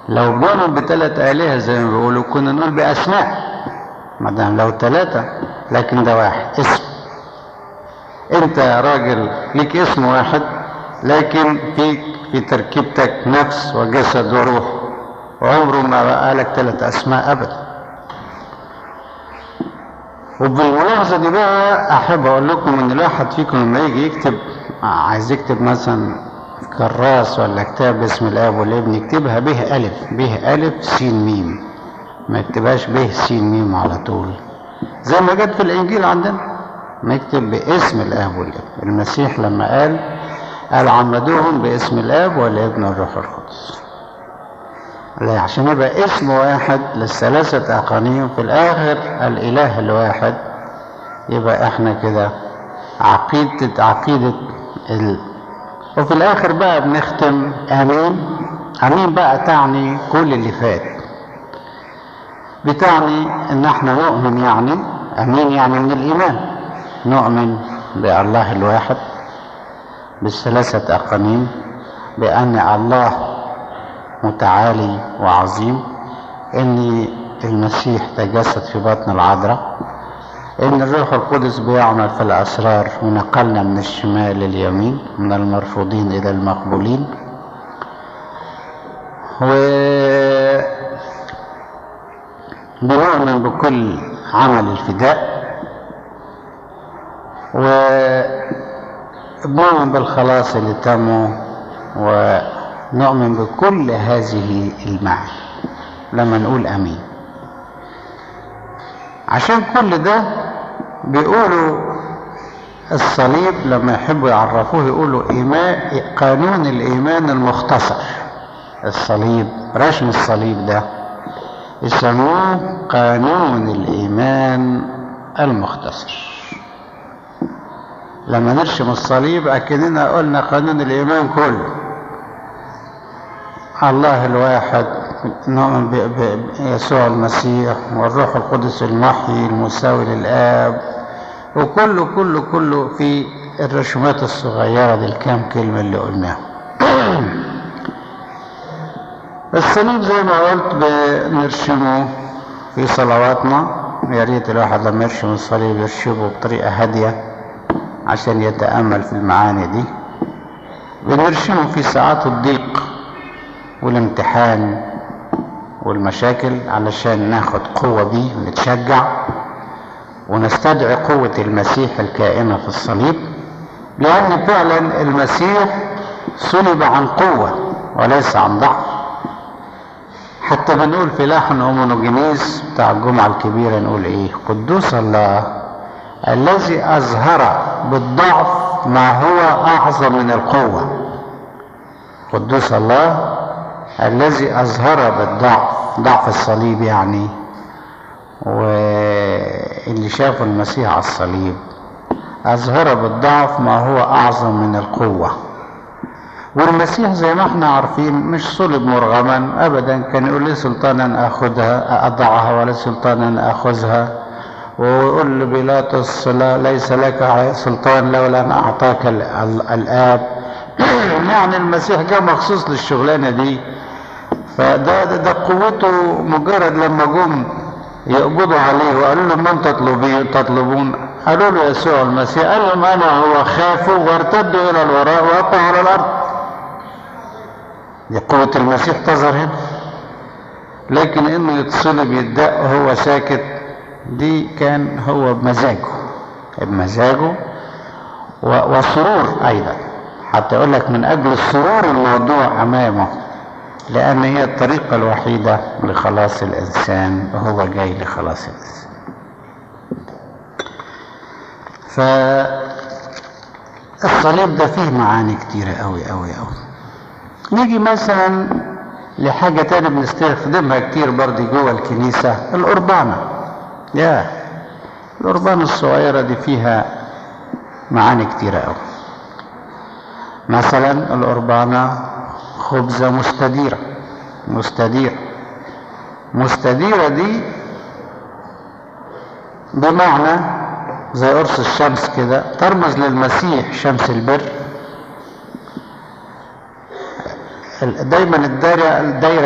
لو بنوا بثلاث آلهة زي ما بيقولوا كنا نقول بأسماء ما دام لو ثلاثة لكن ده واحد اسم انت يا راجل ليك اسم واحد لكن فيك في تركيبتك نفس وجسد وروح وعمره ما بقى لك ثلاث اسماء ابدا وبالملاحظة دي بقى أحب أقول لكم إن الواحد فيكم لما يجي يكتب عايز يكتب مثلا كراس ولا كتاب باسم الاب والابن يكتبها به الف به الف سين ميم ما يكتبهاش به سين ميم على طول زي ما جت في الانجيل عندنا ما يكتب باسم الاب والابن المسيح لما قال قال عمدوهم باسم الاب والابن والروح القدس لا عشان يبقى اسم واحد للثلاثة أقانيم في الآخر الإله الواحد يبقى احنا كده عقيدة عقيدة ال... وفي الاخر بقى بنختم امين امين بقى تعني كل اللي فات بتعني ان احنا نؤمن يعني امين يعني من الايمان نؤمن بالله الواحد بالثلاثة اقانيم بان الله متعالي وعظيم ان المسيح تجسد في بطن العذراء ان الروح القدس بيعمل في الاسرار ونقلنا من الشمال لليمين من المرفوضين الى المقبولين و بنؤمن بكل عمل الفداء وبنؤمن بالخلاص اللي تموا ونؤمن بكل هذه المعاني لما نقول امين عشان كل ده بيقولوا الصليب لما يحبوا يعرفوه يقولوا إيمان قانون الإيمان المختصر الصليب رسم الصليب ده يسموه قانون الإيمان المختصر لما نرسم الصليب أكننا قلنا قانون الإيمان كله الله الواحد نؤمن بيسوع المسيح والروح القدس المحيي المساوي للآب وكله كله كله في الرسومات الصغيرة دي الكام كلمة اللي قلناها الصليب زي ما قلت بنرسمه في صلواتنا يا ريت الواحد لما يرسم الصليب يرسمه بطريقة هادية عشان يتأمل في المعاني دي بنرسمه في ساعات الضيق والامتحان والمشاكل علشان ناخد قوة بيه ونتشجع ونستدعي قوة المسيح الكائنة في الصليب لأن فعلا المسيح صلب عن قوة وليس عن ضعف حتى بنقول في لحن أمونوجينيس بتاع الجمعة الكبيرة نقول إيه قدوس الله الذي أظهر بالضعف ما هو أعظم من القوة قدوس الله الذي أظهر بالضعف ضعف الصليب يعني واللي شافوا المسيح على الصليب أظهر بالضعف ما هو أعظم من القوة والمسيح زي ما احنا عارفين مش صلب مرغما أبدا كان يقول لي سلطانا أخذها أضعها ولا سلطانا أخذها ويقول لبيلاطس لا ليس لك سلطان لولا أن أعطاك الآب يعني المسيح جاء مخصوص للشغلانة دي فده ده, ده قوته مجرد لما جم يقبضوا عليه وقالوا له من تطلبين تطلبون قالوا له يسوع المسيح قال لهم انا هو خافوا وارتدوا الى الوراء وقعوا على الارض دي قوة المسيح تظهر هنا لكن انه يتصلب يدق وهو ساكت دي كان هو بمزاجه بمزاجه وسرور ايضا حتى يقول لك من اجل السرور الموضوع امامه لأن هي الطريقة الوحيدة لخلاص الإنسان وهو جاي لخلاص الإنسان فالصليب ده فيه معاني كتيرة أوي أوي أوي نيجي مثلا لحاجة تانية بنستخدمها كتير برضه جوه الكنيسة القربانة يا القربانة الصغيرة دي فيها معاني كتيرة أوي مثلا القربانة خبزة مستديرة مستديرة مستديرة دي بمعنى زي قرص الشمس كده ترمز للمسيح شمس البر دايما الدايرة الدايرة